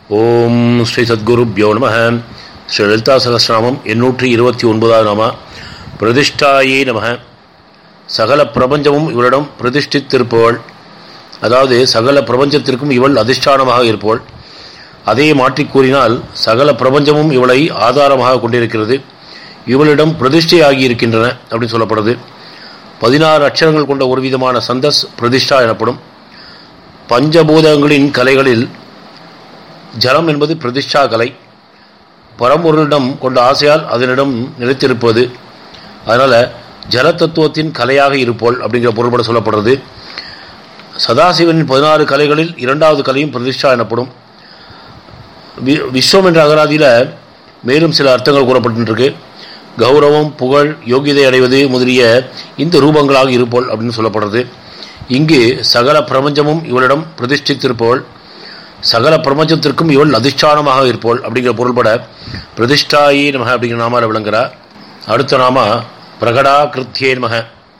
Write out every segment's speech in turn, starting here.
ஓம் ஸ்ரீ சத்குருப்யோ நம ஸ்ரீ லலிதா சகசிரநாமம் எண்ணூற்றி இருபத்தி ஒன்பதாவது நாம பிரதிஷ்டாயே நம சகல பிரபஞ்சமும் இவளிடம் பிரதிஷ்டித்திருப்பவள் அதாவது சகல பிரபஞ்சத்திற்கும் இவள் அதிஷ்டானமாக இருப்பவள் அதை மாற்றி கூறினால் சகல பிரபஞ்சமும் இவளை ஆதாரமாக கொண்டிருக்கிறது இவளிடம் பிரதிஷ்டை ஆகியிருக்கின்றன அப்படின்னு சொல்லப்படுது பதினாறு அக்ஷரங்கள் கொண்ட ஒரு விதமான சந்தஸ் பிரதிஷ்டா எனப்படும் பஞ்சபூதங்களின் கலைகளில் ஜலம் என்பது பிரதிஷ்டா கலை பரம்பொருளிடம் கொண்ட ஆசையால் அதனிடம் நிலைத்திருப்பது அதனால் ஜல தத்துவத்தின் கலையாக இருப்போல் அப்படிங்கிற பொருள்பட சொல்லப்படுறது சதாசிவனின் பதினாறு கலைகளில் இரண்டாவது கலையும் பிரதிஷ்டா எனப்படும் வி விஸ்வம் என்ற அகராதியில் மேலும் சில அர்த்தங்கள் கூறப்பட்டிருக்கு கௌரவம் புகழ் யோகியதை அடைவது முதலிய இந்த ரூபங்களாக இருப்போல் அப்படின்னு சொல்லப்படுறது இங்கு சகல பிரபஞ்சமும் இவளிடம் பிரதிஷ்டித்திருப்பவள் சகல பிரபஞ்சத்திற்கும் இவள் அதிஷ்டானமாக இருப்போள் அப்படிங்கிற பொருள்பட பிரதிஷ்டாயே நமக அப்படிங்கிற நாமால விளங்குகிறார் அடுத்த நாம பிரகடா கிருத்தியே நமக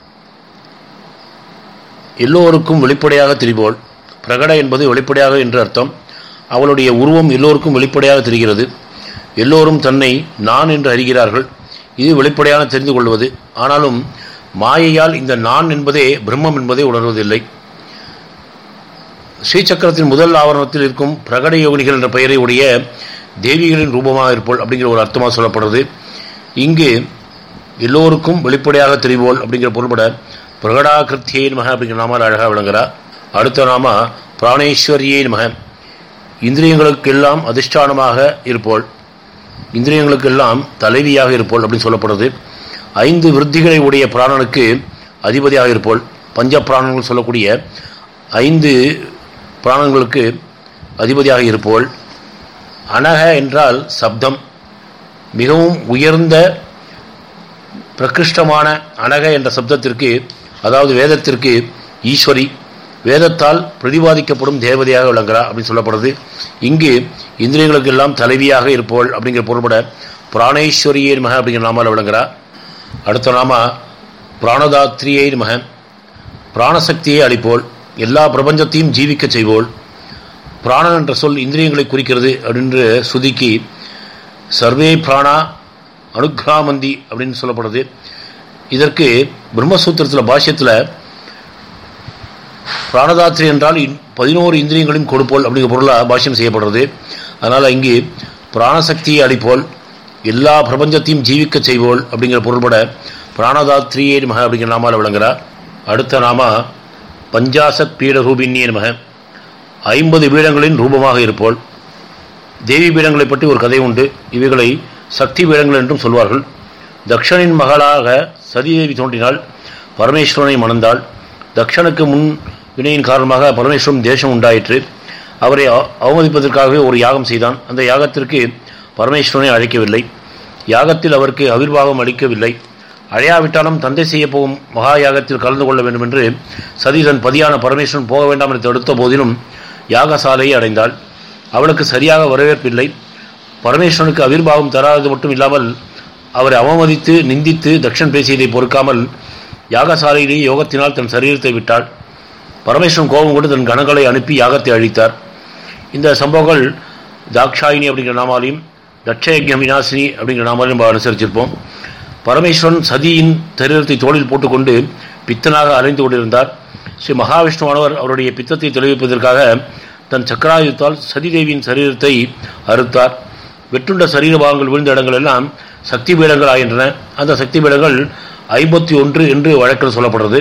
எல்லோருக்கும் வெளிப்படையாக தெரிவோள் பிரகட என்பது வெளிப்படையாக என்று அர்த்தம் அவளுடைய உருவம் எல்லோருக்கும் வெளிப்படையாக தெரிகிறது எல்லோரும் தன்னை நான் என்று அறிகிறார்கள் இது வெளிப்படையான தெரிந்து கொள்வது ஆனாலும் மாயையால் இந்த நான் என்பதே பிரம்மம் என்பதை உணர்வதில்லை ஸ்ரீசக்கரத்தின் முதல் ஆவரணத்தில் இருக்கும் பிரகட யோகினிகள் என்ற பெயரை உடைய தேவிகளின் ரூபமாக இருப்போல் அப்படிங்கிற ஒரு அர்த்தமாக சொல்லப்படுறது இங்கு எல்லோருக்கும் வெளிப்படையாக தெரிவோல் அப்படிங்கிற பொருள்பட பிரகடா கிருத்தியே மக அப்படிங்கிற நாமால் அழகாக விளங்குகிறார் அடுத்த நாம பிராணேஸ்வரியே மக இந்திரியங்களுக்கெல்லாம் அதிஷ்டானமாக இருப்போல் இந்திரியங்களுக்கெல்லாம் தலைவியாக இருப்போல் அப்படின்னு சொல்லப்படுறது ஐந்து விருத்திகளை உடைய பிராணனுக்கு அதிபதியாக இருப்போல் பஞ்ச பிராணங்கள் சொல்லக்கூடிய ஐந்து பிராணங்களுக்கு அதிபதியாக இருப்போல் அனக என்றால் சப்தம் மிகவும் உயர்ந்த பிரகிருஷ்டமான அனக என்ற சப்தத்திற்கு அதாவது வேதத்திற்கு ஈஸ்வரி வேதத்தால் பிரதிபாதிக்கப்படும் தேவதையாக விளங்குகிறார் அப்படின்னு சொல்லப்படுது இங்கு இந்திரியங்களுக்கு எல்லாம் தலைவியாக இருப்போள் அப்படிங்கிற பொருள்பட பிராணேஸ்வரியே மக அப்படிங்கிற நாமால் விளங்குகிறார் அடுத்த நாம பிராணதாத்ரியை மக பிராணசக்தியை அளிப்போல் எல்லா பிரபஞ்சத்தையும் ஜீவிக்க செய்வோள் பிராணன் என்ற சொல் இந்திரியங்களை குறிக்கிறது அப்படின்ற சுதிக்கு சர்வே பிராணா அனுகிராமந்தி அப்படின்னு சொல்லப்படுது இதற்கு பிரம்மசூத்திரத்தில் பாஷ்யத்தில் பிராணதாத்திரி என்றால் பதினோரு இந்திரியங்களையும் கொடுப்போல் அப்படிங்கிற பொருளாக பாஷ்யம் செய்யப்படுறது அதனால் இங்கு பிராணசக்தியை அளிப்போல் எல்லா பிரபஞ்சத்தையும் ஜீவிக்க செய்வோல் அப்படிங்கிற பொருள்பட பிராணதாத்ரியே மக அப்படிங்கிற நாமால் விளங்குகிறார் அடுத்த நாம பஞ்சாசத் பீடரூபின்யே நமக ஐம்பது பீடங்களின் ரூபமாக இருப்போல் தேவி பீடங்களை பற்றி ஒரு கதை உண்டு இவைகளை சக்தி பீடங்கள் என்றும் சொல்வார்கள் தக்ஷனின் மகளாக சதிதேவி தோன்றினால் பரமேஸ்வரனை மணந்தாள் தக்ஷனுக்கு முன் வினையின் காரணமாக பரமேஸ்வரன் தேசம் உண்டாயிற்று அவரை அவமதிப்பதற்காகவே ஒரு யாகம் செய்தான் அந்த யாகத்திற்கு பரமேஸ்வரனை அழைக்கவில்லை யாகத்தில் அவருக்கு அவிர்வாகம் அளிக்கவில்லை அழையாவிட்டாலும் தந்தை செய்ய போகும் மகா யாகத்தில் கலந்து கொள்ள வேண்டும் என்று சதி தன் பதியான பரமேஸ்வரன் போக வேண்டாம் என்று தடுத்த போதிலும் யாகசாலையை அடைந்தாள் அவளுக்கு சரியாக வரவேற்பில்லை பரமேஸ்வரனுக்கு அவிர்வாகம் தராதது மட்டும் இல்லாமல் அவரை அவமதித்து நிந்தித்து தக்ஷன் பேசியதை பொறுக்காமல் யாகசாலையிலேயே யோகத்தினால் தன் சரீரத்தை விட்டாள் பரமேஸ்வரன் கோபம் கொண்டு தன் கணங்களை அனுப்பி யாகத்தை அழித்தார் இந்த சம்பவங்கள் தாக்ஷாயினி அப்படிங்கிற நாமாலையும் தட்சயஜம் வினாசினி அப்படிங்கிற நாமாலையும் நம்ம அனுசரிச்சிருப்போம் பரமேஸ்வரன் சதியின் சரீரத்தை தோளில் போட்டுக்கொண்டு பித்தனாக அலைந்து கொண்டிருந்தார் ஸ்ரீ மகாவிஷ்ணுவானவர் அவருடைய பித்தத்தை தெளிவிப்பதற்காக தன் சக்கராயுத்தால் சதிதேவியின் சரீரத்தை அறுத்தார் வெற்றுண்ட சரீர பாகங்கள் விழுந்த இடங்கள் எல்லாம் சக்தி பீடங்கள் ஆகின்றன அந்த சக்தி பீடங்கள் ஐம்பத்தி ஒன்று என்று வழக்கில் சொல்லப்படுறது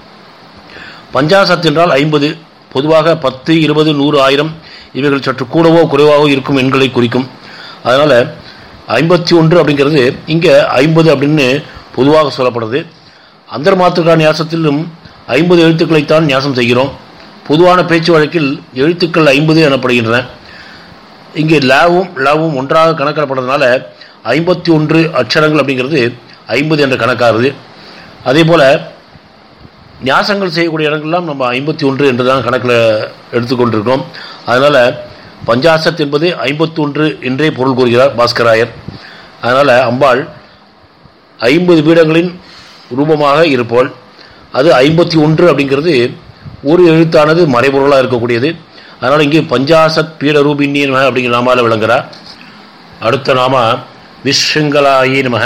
பஞ்சாசத் என்றால் ஐம்பது பொதுவாக பத்து இருபது நூறு ஆயிரம் இவைகள் சற்று கூடவோ குறைவாகவோ இருக்கும் எண்களை குறிக்கும் அதனால் ஐம்பத்தி ஒன்று அப்படிங்கிறது இங்கே ஐம்பது அப்படின்னு பொதுவாக சொல்லப்படுது அந்தர்மாத்திருக்கா நியாசத்திலும் ஐம்பது எழுத்துக்களைத்தான் நியாசம் செய்கிறோம் பொதுவான பேச்சு வழக்கில் எழுத்துக்கள் ஐம்பது எனப்படுகின்றன இங்கே லாவும் லாவும் ஒன்றாக கணக்கிடப்படுறதுனால ஐம்பத்தி ஒன்று அக்ஷரங்கள் அப்படிங்கிறது ஐம்பது என்ற கணக்காகுது அதே போல் நியாசங்கள் செய்யக்கூடிய இடங்கள்லாம் நம்ம ஐம்பத்தி ஒன்று என்று தான் கணக்கில் எடுத்துக்கொண்டிருக்கிறோம் அதனால் பஞ்சாசத் என்பது ஐம்பத்தி ஒன்று என்றே பொருள் கூறுகிறார் பாஸ்கராயர் அதனால் அம்பாள் ஐம்பது பீடங்களின் ரூபமாக இருப்போல் அது ஐம்பத்தி ஒன்று அப்படிங்கிறது ஒரு எழுத்தானது மறைபொருளாக இருக்கக்கூடியது அதனால் இங்கே பஞ்சாசத் பீடரூபின்னி நமக அப்படிங்கிற நாமால விளங்குறா அடுத்த நாம விஸ்ருங்கலாயி நமக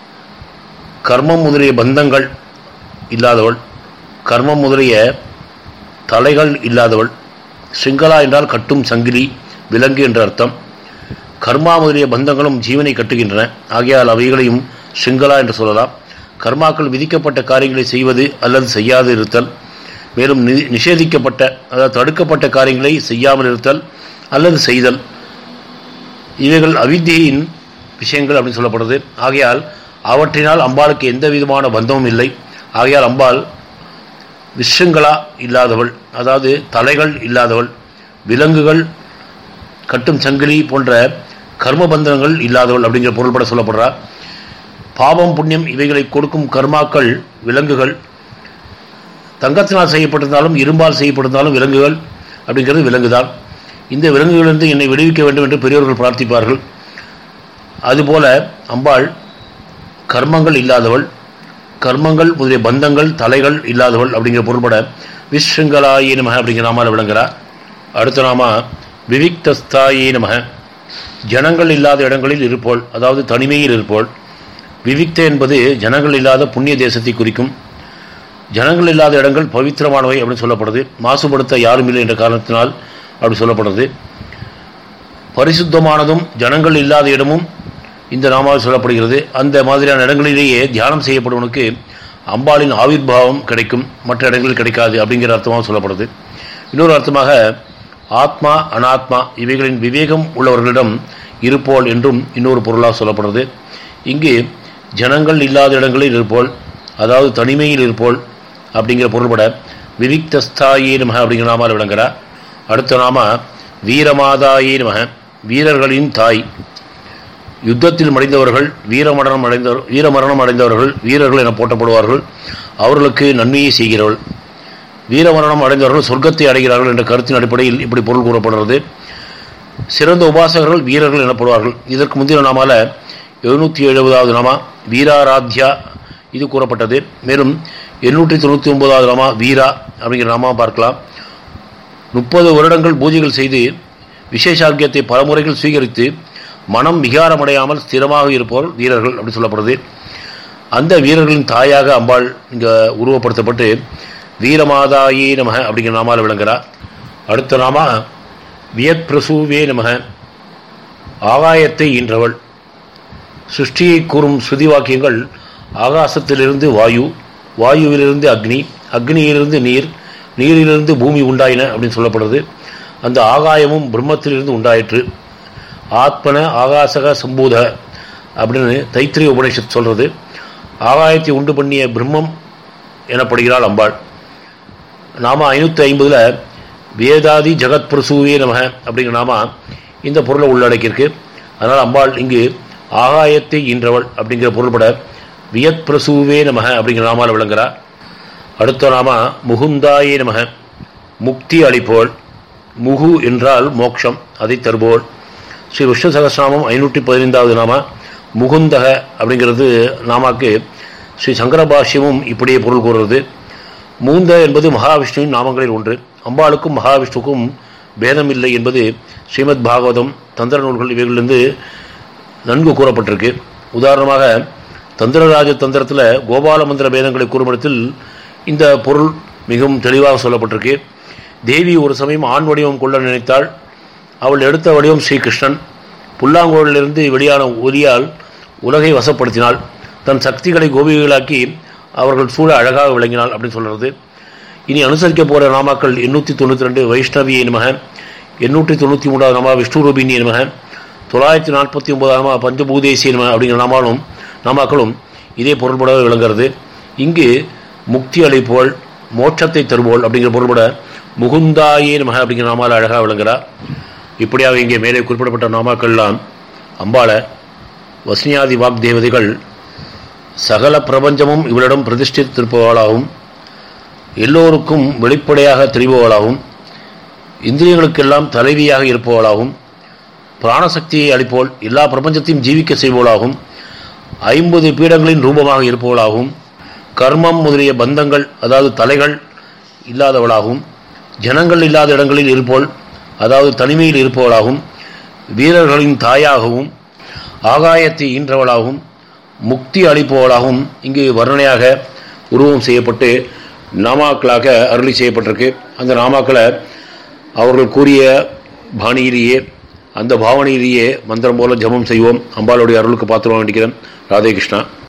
கர்மம் முதலிய பந்தங்கள் இல்லாதவள் கர்மம் முதலிய தலைகள் இல்லாதவள் சிங்களா என்றால் கட்டும் சங்கிலி விலங்கு என்ற அர்த்தம் கர்மா முதலிய பந்தங்களும் ஜீவனை கட்டுகின்றன ஆகையால் அவைகளையும் சிங்களா என்று சொல்லலாம் கர்மாக்கள் விதிக்கப்பட்ட காரியங்களை செய்வது அல்லது செய்யாது இருத்தல் மேலும் நி நிஷேதிக்கப்பட்ட அதாவது தடுக்கப்பட்ட காரியங்களை செய்யாமல் இருத்தல் அல்லது செய்தல் இவைகள் அவித்தியின் விஷயங்கள் அப்படின்னு சொல்லப்படுறது ஆகையால் அவற்றினால் அம்பாளுக்கு எந்த விதமான பந்தமும் இல்லை ஆகையால் அம்பாள் விஷங்களா இல்லாதவள் அதாவது தலைகள் இல்லாதவள் விலங்குகள் கட்டும் சங்கிலி போன்ற கர்மபந்தங்கள் இல்லாதவள் அப்படிங்கிற பொருள்பட சொல்லப்படுறார் பாவம் புண்ணியம் இவைகளை கொடுக்கும் கர்மாக்கள் விலங்குகள் தங்கத்தினால் செய்யப்பட்டிருந்தாலும் இரும்பால் செய்யப்பட்டிருந்தாலும் விலங்குகள் அப்படிங்கிறது விலங்குதான் இந்த விலங்குகளிலிருந்து என்னை விடுவிக்க வேண்டும் என்று பெரியோர்கள் பிரார்த்திப்பார்கள் அதுபோல அம்பாள் கர்மங்கள் இல்லாதவள் கர்மங்கள் முதலிய பந்தங்கள் தலைகள் இல்லாதவள் அப்படிங்கிற பொருள்பட விஸ்ருங்கலாயே நமக அப்படிங்கிற நாமால் விளங்குகிறார் அடுத்த நாம விவிக்தஸ்தாயே நமக ஜனங்கள் இல்லாத இடங்களில் இருப்போள் அதாவது தனிமையில் இருப்போள் விவிக்த என்பது ஜனங்கள் இல்லாத புண்ணிய தேசத்தை குறிக்கும் ஜனங்கள் இல்லாத இடங்கள் பவித்திரமானவை அப்படின்னு சொல்லப்படுது மாசுபடுத்த யாரும் இல்லை என்ற காரணத்தினால் அப்படி சொல்லப்படுறது பரிசுத்தமானதும் ஜனங்கள் இல்லாத இடமும் இந்த நாமாவில் சொல்லப்படுகிறது அந்த மாதிரியான இடங்களிலேயே தியானம் செய்யப்படுவனுக்கு அம்பாளின் ஆவிர்வாவம் கிடைக்கும் மற்ற இடங்களில் கிடைக்காது அப்படிங்கிற அர்த்தமாக சொல்லப்படுது இன்னொரு அர்த்தமாக ஆத்மா அனாத்மா இவைகளின் விவேகம் உள்ளவர்களிடம் இருப்போல் என்றும் இன்னொரு பொருளாக சொல்லப்படுறது இங்கு ஜனங்கள் இல்லாத இடங்களில் இருப்போல் அதாவது தனிமையில் இருப்போல் அப்படிங்கிற பொருள்பட விவிக்தஸ்தாயே நமக அப்படிங்கிற நாமால் விளங்குகிறார் அடுத்த நாம வீரமாதாயே நமக வீரர்களின் தாய் யுத்தத்தில் மடிந்தவர்கள் வீரமரணம் அடைந்தவர் வீரமரணம் அடைந்தவர்கள் வீரர்கள் என போட்டப்படுவார்கள் அவர்களுக்கு நன்மையை செய்கிறவள் வீரமரணம் அடைந்தவர்கள் சொர்க்கத்தை அடைகிறார்கள் என்ற கருத்தின் அடிப்படையில் இப்படி பொருள் கூறப்படுறது சிறந்த உபாசகர்கள் வீரர்கள் எனப்படுவார்கள் இதற்கு முந்தைய நாமால எழுநூற்றி எழுபதாவது நாமா வீராராத்யா இது கூறப்பட்டது மேலும் எண்ணூற்றி தொண்ணூற்றி ஒன்பதாவது நாமா வீரா அப்படிங்கிற நாமா பார்க்கலாம் முப்பது வருடங்கள் பூஜைகள் செய்து விசேஷாக்கியத்தை பல முறைகள் சுவீகரித்து மனம் விகாரமடையாமல் ஸ்திரமாக இருப்போர் வீரர்கள் அப்படி சொல்லப்படுது அந்த வீரர்களின் தாயாக அம்பாள் இங்கே உருவப்படுத்தப்பட்டு வீரமாதாயே நமக அப்படிங்கிற நாமால் விளங்குகிறார் அடுத்த நாமா வியத் பிரசூவே நமக ஆகாயத்தை ஈன்றவள் சிருஷ்டியை கூறும் ஸ்ருதி வாக்கியங்கள் ஆகாசத்திலிருந்து வாயு வாயுவிலிருந்து அக்னி அக்னியிலிருந்து நீர் நீரிலிருந்து பூமி உண்டாயின அப்படின்னு சொல்லப்படுறது அந்த ஆகாயமும் பிரம்மத்திலிருந்து உண்டாயிற்று ஆத்மன ஆகாசக சம்பூத அப்படின்னு தைத்திரிய உபநிஷத் சொல்கிறது ஆகாயத்தை உண்டு பண்ணிய பிரம்மம் எனப்படுகிறாள் அம்பாள் நாம ஐநூற்றி ஐம்பதில் வேதாதி ஜெகத் பிரசூவே நமக அப்படிங்கிற நாம இந்த பொருளை உள்ளடக்கியிருக்கு அதனால் அம்பாள் இங்கு ஆகாயத்தை ஈன்றவள் அப்படிங்கிற பொருள்பட வியத் பிரசூவே நமக அப்படிங்கிற நாமால் விளங்குகிறார் அடுத்த நாம முகுந்தாயே நமக முக்தி அளிப்போள் முகு என்றால் மோக்ஷம் அதை தருபோள் ஸ்ரீ விஷ்ணு சகசிரநாமம் ஐநூற்றி பதினைந்தாவது நாம முகுந்தக அப்படிங்கிறது நாமாக்கு ஸ்ரீ சங்கரபாஷ்யமும் இப்படியே பொருள் கூறுறது மூந்த என்பது மகாவிஷ்ணுவின் நாமங்களில் ஒன்று அம்பாளுக்கும் மகாவிஷ்ணுக்கும் பேதம் இல்லை என்பது ஸ்ரீமத் பாகவதம் தந்திர நூல்கள் இவைகளிலிருந்து நன்கு கூறப்பட்டிருக்கு உதாரணமாக தந்திரராஜ தந்திரத்தில் கோபால மந்திர பேதங்களை கூறுமிடத்தில் இந்த பொருள் மிகவும் தெளிவாக சொல்லப்பட்டிருக்கு தேவி ஒரு சமயம் ஆண் வடிவம் கொள்ள நினைத்தாள் அவள் எடுத்த வடிவம் ஸ்ரீகிருஷ்ணன் புல்லாங்குழலிலிருந்து வெளியான ஒலியால் உலகை வசப்படுத்தினாள் தன் சக்திகளை கோபிகளாக்கி அவர்கள் சூழ அழகாக விளங்கினாள் அப்படின்னு சொல்கிறது இனி அனுசரிக்க போகிற நாமாக்கள் எண்ணூற்றி தொண்ணூற்றி ரெண்டு வைஷ்ணவியை நமக எண்ணூற்றி தொண்ணூற்றி மூன்றாவது நாமா விஷ்ணுரூபினி நமக தொள்ளாயிரத்தி நாற்பத்தி ஒன்பதாம் நாமா பஞ்சபூதேசிய நம அப்படிங்கிற நாமாலும் நாமாக்களும் இதே பொருள்பட விளங்குறது இங்கு முக்தி அளிப்போல் மோட்சத்தை தருவோள் அப்படிங்கிற பொருள்பட முகுந்தாயே நமக அப்படிங்கிற நாமால் அழகாக விளங்குகிறார் இப்படியாக இங்கே மேலே குறிப்பிடப்பட்ட நாமாக்கள்லாம் அம்பாளை வஸ்னியாதி வாக் தேவதைகள் சகல பிரபஞ்சமும் இவளிடம் பிரதிஷ்டித்திருப்பவளாகவும் எல்லோருக்கும் வெளிப்படையாக தெரிபவளாகவும் இந்திரியங்களுக்கெல்லாம் தலைவியாக இருப்பவளாகவும் பிராணசக்தியை அளிப்போல் எல்லா பிரபஞ்சத்தையும் ஜீவிக்க செய்பவளாகவும் ஐம்பது பீடங்களின் ரூபமாக இருப்பவளாகவும் கர்மம் முதலிய பந்தங்கள் அதாவது தலைகள் இல்லாதவளாகவும் ஜனங்கள் இல்லாத இடங்களில் இருப்போல் அதாவது தனிமையில் இருப்பவளாகவும் வீரர்களின் தாயாகவும் ஆகாயத்தை ஈன்றவளாகவும் முக்தி அளிப்பவளாகவும் இங்கு வர்ணனையாக உருவம் செய்யப்பட்டு நாமாக்களாக அருளி செய்யப்பட்டிருக்கு அந்த நாமாக்களை அவர்கள் கூறிய பாணியிலேயே அந்த பாவனையிலேயே மந்திரம் போல ஜபம் செய்வோம் அம்பாளுடைய அருளுக்கு பாத்திரம் வேண்டிக்கிறேன் ராதே கிருஷ்ணா